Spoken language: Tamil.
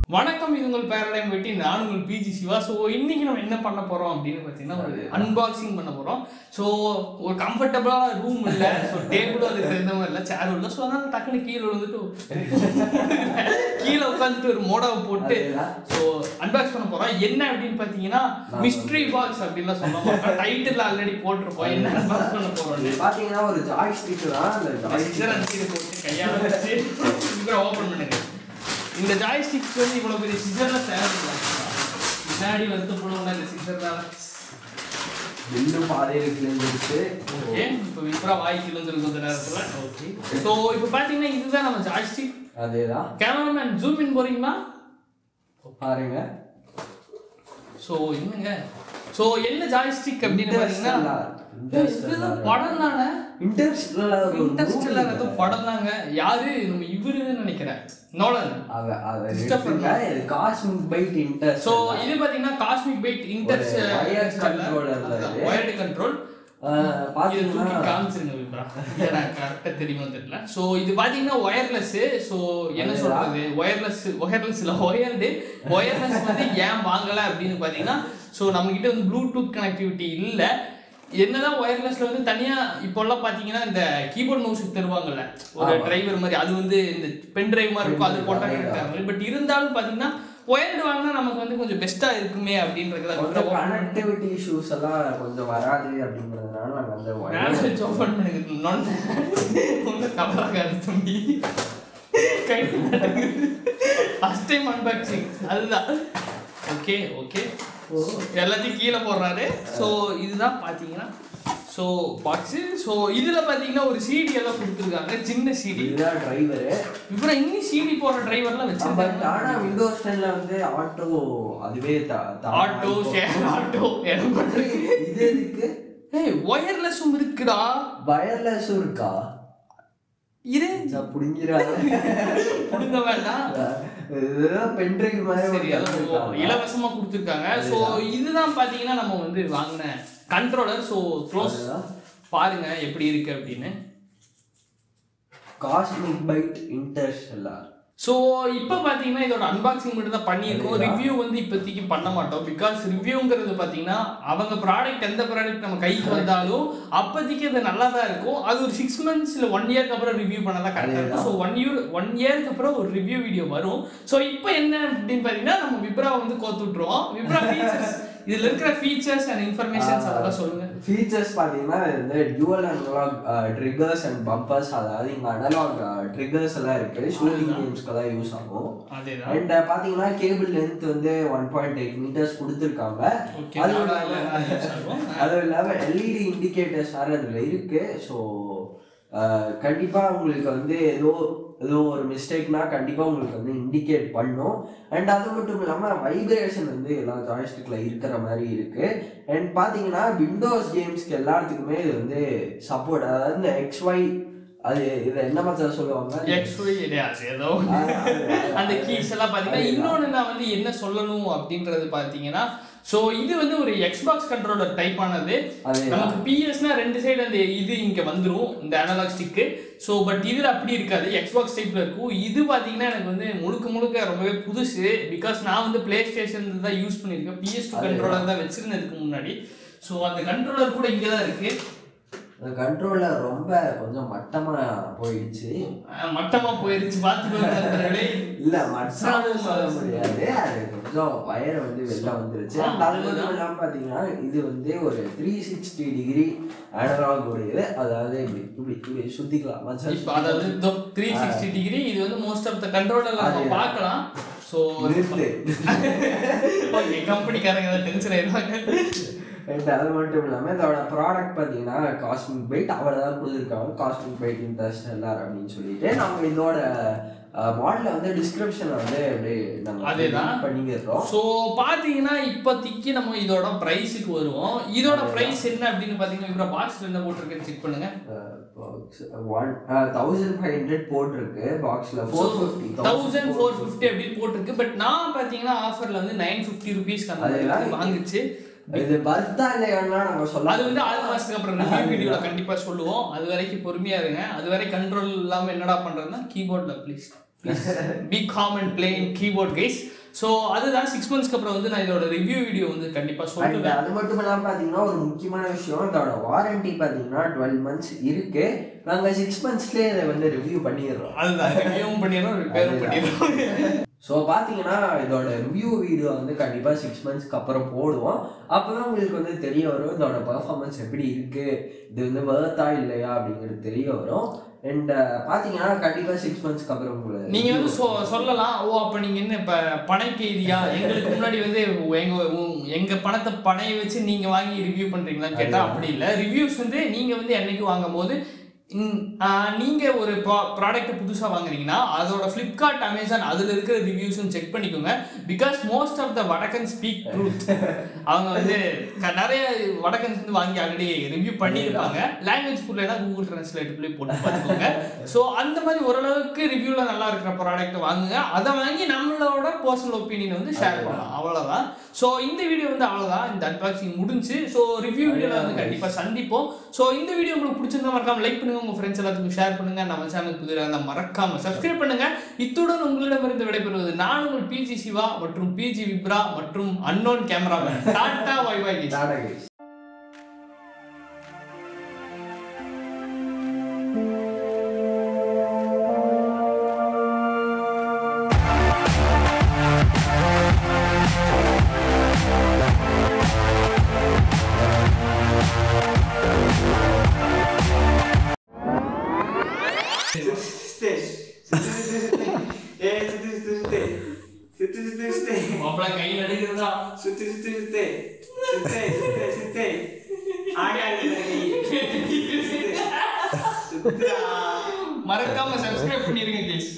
வணக்கம் இது உங்கள் பேரடைம் வெட்டி நான் உங்கள் பிஜி சிவா ஸோ இன்னைக்கு நம்ம என்ன பண்ண போறோம் அப்படின்னு பார்த்தீங்கன்னா ஒரு அன்பாக்சிங் பண்ண போறோம் ஸோ ஒரு கம்ஃபர்டபுளாக ரூம் இல்லை ஸோ டேபிளும் அதுக்கு தகுந்த மாதிரி இல்லை சேரும் இல்லை ஸோ அதனால டக்குனு கீழே விழுந்துட்டு கீழே உட்காந்துட்டு ஒரு மோடாவை போட்டு ஸோ அன்பாக்ஸ் பண்ண போறோம் என்ன அப்படின்னு பார்த்தீங்கன்னா மிஸ்ட்ரி பாக்ஸ் அப்படின்லாம் சொல்ல மாட்டோம் டைட்டில் ஆல்ரெடி போட்டிருப்போம் என்ன அன்பாக்ஸ் பண்ண போறோம் பாத்தீங்கன்னா ஒரு ஜாய்ஸ்டிக் தான் அந்த joystick சிசர் அடிச்சு போட்டு கையால வச்சு சீக்கிரம் ஓபன் பண்ணுங்க இந்த ஜாய்ஸ்டிக் வந்து இவ்வளவு பெரிய சிசர்ல தேவையில்லை பின்னாடி வருத்தப்படுவோம்ல இந்த சிசர் தான் வில்லு பாதையில கிழிஞ்சிருச்சு ஓகே இப்போ விப்ரா வாய் கிழந்திருக்கு கொஞ்ச நேரத்துல ஓகே ஸோ இப்போ பார்த்தீங்கன்னா இதுதான் நம்ம ஜாய்ஸ்டிக் அதேதான் கேமராமேன் ஜூம் இன் போறீங்களா பாருங்க ஸோ என்னங்க ஸோ என்ன ஜாய்ஸ்டிக் அப்படின்னு பார்த்தீங்கன்னா Interstellar. இதுதான் படம் தானே இன்டர்ஸ்டெல்லார் ஒரு இன்டர்ஸ்டெல்லார் ஏதோ படம் தாங்க யாரு நம்ம இவருன்னு நினைக்கிறேன் நோலன் அவ அவ Christopher எடுத்துங்க, இது காஸ்மிக் பைட் இன்டர் சோ இது பாத்தீங்கன்னா காஸ்மிக் பைட் இன்டர் ஒரு wired controller ல இது. வயர்டு கண்ட்ரோல் இது பாத்தீங்கன்னா தூக்கி காமிச்சிருங்க விப்ரா எனக்கு கரெக்டா தெரியுமா தெரியல சோ இது பாத்தீங்கன்னா ஒயர்லெஸ் சோ என்ன அதுதான். சொல்றது ஒயர்லெஸ் ஒயர்லெஸ் இல்ல ஒயர்டு ஒயர்லெஸ் வந்து ஏன் வாங்கல அப்படின்னு பாத்தீங்கன்னா சோ நம்ம கிட்ட வந்து ப்ளூடூத் கனெக்டிவிட்டி இல்ல என்னதான் ஒயர்லெஸ்ல வந்து தனியா இப்போல்லாம் பாத்தீங்கன்னா இந்த கீபோர்ட் மவுஸ் தருவாங்கல்ல ஒரு ஆமா. டிரைவர் மாதிரி அது வந்து இந்த பென் டிரைவ் மாதிரி இருக்கும் அது Pen போட்டா drive, கனெக்ட் ஆகும் பட் இருந்தாலும் பாத்தீங்கன்னா ஒயர்டு வாங்கினா நமக்கு வந்து கொஞ்சம் பெஸ்டா இருக்குமே அப்படின்றதுல கொஞ்சம் கனெக்டிவிட்டி இஷ்யூஸ் எல்லாம் கொஞ்சம் வராது அப்படின்றதுனால நாங்க அந்த மேல wire- வச்சு ஓப்பன் பண்ணுங்க நொண்ட ஒன்றும் தவறாக தம்பி கை ஃபஸ்ட் டைம் அன்பாக்சிங் அதுதான் ஓகே ஓகே எல்லாத்தையும் கீழே போடுறாரு ஸோ இதுதான் பார்த்தீங்கன்னா ஸோ பாக்ஸு ஸோ இதில் பார்த்தீங்கன்னா ஒரு சிடி எல்லாம் கொடுத்துருக்காங்க சின்ன சிடி இதுதான் டிரைவரு இப்போ இன்னும் சிடி போடுற டிரைவர்லாம் பட் வச்சிருக்காங்க ஆனா விண்டோஸ் டென்ல வந்து ஆட்டோ அதுவே த- த- ஆட்டோ ஷேர் ஆட்டோ இது எதுக்கு ஏய் ஒயர்லெஸ்ஸும் இருக்குடா வயர்லெஸ்ஸும் இருக்கா இரு புடிங்கிறாங்க கொடுங்க வேண்டாம் இதுதான் பென்ட்ரைவ் மாதிரி சரி ஒரு அதான் கொடுத்திருக்காங்க. இலவசமா கொடுத்துருக்காங்க ஸோ இதுதான் பார்த்தீங்கன்னா நம்ம வந்து வாங்கின கண்ட்ரோலர் ஸோ க்ளோஸ் அதுதான். பாருங்க எப்படி இருக்கு அப்படின்னு காஸ்மிக் பைட் இன்டர்ஸ்டெல்லார் ஸோ இப்போ பார்த்தீங்கன்னா இதோட அன்பாக்சிங் மட்டும் தான் பண்ணியிருக்கோம் அதேதான். ரிவ்யூ வந்து இப்போதைக்கு பண்ண மாட்டோம் பிகாஸ் ரிவ்யூங்கிறது பார்த்தீங்கன்னா அவங்க ப்ராடக்ட் எந்த ப்ராடக்ட் நம்ம கைக்கு வந்தாலும் அப்போதைக்கு அது நல்லா தான் இருக்கும் அது ஒரு சிக்ஸ் மந்த்ஸ் இல்லை ஒன் இயர்க்கு அப்புறம் ரிவ்யூ பண்ண தான் கரெக்டாக இருக்கும் ஸோ ஒன் இயர் ஒன் இயர்க்கு அப்புறம் ஒரு ரிவ்யூ வீடியோ வரும் ஸோ இப்போ என்ன அப்படின்னு பார்த்தீங்கன்னா நம்ம விப்ரா வந்து கோத்து விட்ருவோம் விப்ரா ஃபீச்சர்ஸ் இதில் இருக்கிற ஃபீச்சர்ஸ் அண்ட் இன்ஃபர்மேஷன்ஸ் அதெல்லாம் சொல்லுங்க ஃபீச்சர்ஸ் பார்த்தீங்கன்னா இந்த dual analog triggers and bumpers அதாவது இங்கே அனலாக் ட்ரிகர்ஸ் எல்லாம் இருக்கு ஷூட்டிங் கேம்ஸ்க்கெல்லாம் யூஸ் ஆகும் அதேதான் அண்ட் பார்த்தீங்கன்னா கேபிள் லென்த் வந்து ஒன் பாயிண்ட் எயிட் மீட்டர்ஸ் கொடுத்துருக்காங்க ஓகே அதுவும் நாடா இல்லை இல்லாம- யூஸ் ஆகும் அதுவும் இல்லாமல் எல்இடி இண்டிகேட்டர்ஸ் வேறு அதில் இருக்கு ஸோ கண்டிப்பாக உங்களுக்கு வந்து ஏதோ ஏதோ ஒரு மிஸ்டேக்னா கண்டிப்பாக உங்களுக்கு வந்து இண்டிகேட் பண்ணும் அண்ட் அது மட்டும் இல்லாமல் வைப்ரேஷன் வந்து எல்லா ஜாய்ஸ்டிக்கில் இருக்கிற மாதிரி இருக்கு அண்ட் பார்த்தீங்கன்னா விண்டோஸ் கேம்ஸ்க்கு எல்லாத்துக்குமே இது வந்து சப்போர்ட் அதாவது இந்த XY அது இதை என்ன மாதிரி சொல்லுவாங்க எக்ஸ்ஒய் கிடையாது ஏதோ ஆ, அது- அந்த கீஸ் எல்லாம் பாத்தீங்கன்னா அதுதான். இன்னொன்னு நான் வந்து என்ன சொல்லணும் அப்படின்றது பாத்தீங்கன்னா சோ இது வந்து ஒரு எக்ஸ்பாக்ஸ் கண்ட்ரோலர் டைப் ஆனது அதேதான். நமக்கு பிஎஸ்னா ரெண்டு சைடு அந்த இது இங்க வந்துரும் இந்த அனலாக் ஸ்டிக்கு ஸோ பட் இதுல அப்படி இருக்காது எக்ஸ்பாக்ஸ் டைப்ல இருக்கும் இது பாத்தீங்கன்னா எனக்கு வந்து முழுக்க முழுக்க ரொம்பவே புதுசு பிகாஸ் நான் வந்து பிளே ஸ்டேஷன் தான் யூஸ் பண்ணியிருக்கேன் பிஎஸ் டூ அதேதான். கண்ட்ரோலர் தான் வச்சிருந்ததுக்கு முன்னாடி ஸோ அந்த கண்ட்ரோலர் கூட இங்கே தான் இருக்கு அந்த கண்ட்ரோலர் ரொம்ப கொஞ்சம் மட்டமா போயிடுச்சு அஹ் மட்டமா போயிருச்சு பார்த்துக்கோங்க நண்பர்களே. இல்ல மட்டான்னு சொல்ல முடியாது அது கொஞ்சம் வயர் வந்து வெளில வந்துருச்சு ஆ, And அது மட்டும் அதுதான். இல்லாம பாத்தீங்கன்னா இது வந்து ஒரு த்ரீ சிக்ஸ்டி டிகிரி அனலாக் உடையது அதாவது இப்படி இப்படி இப்படி சுத்திக்கலாம் மச்சான் இப்போ அதாவது த்ரீ சிக்ஸ்டி டிகிரி இது வந்து மோஸ்ட் ஆஃப் த கண்ட்ரோலர் நம்ம அதேதான். பார்க்கலாம் ஸோ நிறுத்து. ஓகே கம்பெனிக்காரங்க தான் டென்ஷன் ஆயிடுவாங்க And அது மட்டும் இல்லாம இதோட ப்ராடக்ட் பாத்தீங்கன்னா காஸ்மிக் பைட் அவரை தான் கொடுத்துருக்காங்க காஸ்மிக் பைட் இன்டர்ஸ்டெல்லார் அப்படின்னு சொல்லிட்டு நம்ம இதோட மாடலை வந்து டிஸ்கிரிப்ஷன்ல வந்து அப்படியே நம்ம அதேதான். link பண்ணிக்கிறோம் ஸோ பார்த்தீங்கன்னா இப்போதைக்கு நம்ம இதோட ப்ரைஸுக்கு வருவோம் இதோட ப்ரைஸ் என்ன அப்படின்னு பார்த்தீங்கன்னா இப்போ பாக்ஸில் என்ன போட்டிருக்குன்னு செக் பண்ணுங்க ஒன் தௌசண்ட் ஃபைவ் ஹண்ட்ரட் போட்டிருக்கு பாக்ஸ்ல four fifty thousand four fifty அப்படின்னு போட்டிருக்கு பட் நான் பார்த்தீங்கன்னா ஆஃபரில் வந்து நைன் ஃபிஃப்டி ருபீஸ்க்கு அந்த மாதிரி அதேதான். வாங்குச்சு இது பர்த்தா இல்லையானா நம்ம சொல்ல அது வந்து ஆறு மாசத்துக்கு அப்புறம் ரிவ்யூ வீடியோல கண்டிப்பா சொல்லுவோம் அது வரைக்கும் பொறுமையா இருங்க அது வரை கண்ட்ரோல் இல்லாம என்னடா பண்றதுன்னா கீபோர்ட்ல please please B com and playing keyboard guys so அதுதான் சிக்ஸ் மந்த்ஸ்க்கு அப்புறம் வந்து நான் இதோட ரிவ்யூ வீடியோ வந்து கண்டிப்பா அண்ட் சொல்லுவேன் அது மட்டும் இல்லாமல் பார்த்தீங்கன்னா ஒரு முக்கியமான விஷயம் இதோட வாரண்டி பார்த்தீங்கன்னா டுவெல் மந்த்ஸ் இருக்கு நாங்கள் சிக்ஸ் மந்த்ஸ்லேயே இதை வந்து ரிவ்யூ பண்ணிடுறோம் அதுதான் ரிவ்யூவும் பண்ணிடுறோம் ரிப்பேரும் பண்ணிடுறோம் ஸோ பார்த்தீங்கன்னா இதோட ரிவ்யூ வீடியோ வந்து கண்டிப்பாக சிக்ஸ் மந்த்ஸ்க்கு அப்புறம் போடுவோம் அப்போ தான் உங்களுக்கு வந்து தெரிய வரும் இதோட பர்ஃபார்மன்ஸ் எப்படி இருக்குது இது வந்து வர்த்தா இல்லையா அப்படிங்கிறது தெரிய வரும் அண்ட் பார்த்தீங்கன்னா கண்டிப்பாக சிக்ஸ் மந்த்ஸ்க்கு அப்புறம் உங்களுக்கு நீங்க வந்து சொ- சொல்லலாம் ஓ அப்ப நீங்க என்ன இப்ப பணை கைதியா எங்களுக்கு முன்னாடி வந்து எங்க உ- எங்க பணத்தை பணைய வச்சு நீங்க வாங்கி ரிவ்யூ பண்றீங்களான்னு கேட்டா அப்படி இல்ல ரிவ்யூஸ் வந்து நீங்க வந்து என்னைக்கு வாங்கும் போது ம், ஆ, நீங்க ஒரு ப்ராடக்ட் புதுசா வாங்குறீங்கன்னா அதோட ஃப்ளிப்கார்ட் அமேசான் அதுல இருக்கிற ரிவ்யூஸும் செக் பண்ணிக்கோங்க பிகாஸ் மோஸ்ட் ஆஃப் த வடக்கன் ஸ்பீக் ட்ரூத் அவங்க வந்து க- நிறைய வடக்கன்ஸ் வந்து வாங்கி ஆல்ரெடி ரிவ்யூ பண்ணியிருப்பாங்க லாங்குவேஜ் புரியலனா கூகுள் ட்ரான்ஸ்லேட் போய் போட்டு பார்த்துக்கோங்க ஸோ அந்த மாதிரி ஓரளவுக்கு ரிவ்யூவில் நல்லா இருக்கிற ப்ராடக்ட் வாங்குங்க அதை வாங்கி நம்மளோட பர்சனல் ஒப்பீனியன் வந்து ஷேர் பண்ணலாம் அவ்வளோதான் ஸோ இந்த வீடியோ வந்து அவ்வளோதான் இந்த அன்பாக்சிங் முடிஞ்சு ஸோ ரிவ்யூ வீடியோவில் வந்து கண்டிப்பாக சந்திப்போம் ஸோ இந்த வீடியோ உங்களுக்கு பிடிச்சிருந்தா மறக்காம லைக் பண்ணுங்க உங்கள் ஃப்ரெண்ட்ஸ் எல்லாத்துக்கும் ஷேர் பண்ணுங்க நம்ம சேனலுக்கு புதிய இருந்தால் மறக்காம சப்ஸ்கிரைப் பண்ணுங்க இத்துடன் உங்களிடமிருந்து விடைபெறுவது நான் உங்கள் பிஜி சிவா மற்றும் பிஜி விப்ரா மற்றும் unknown cameraman tata bye bye tata guys. மாப்பிள்ள கையில் எடுக்கிறதா மறக்காம சப்ஸ்கிரைப் பண்ணிருங்க ப்ளீஸ்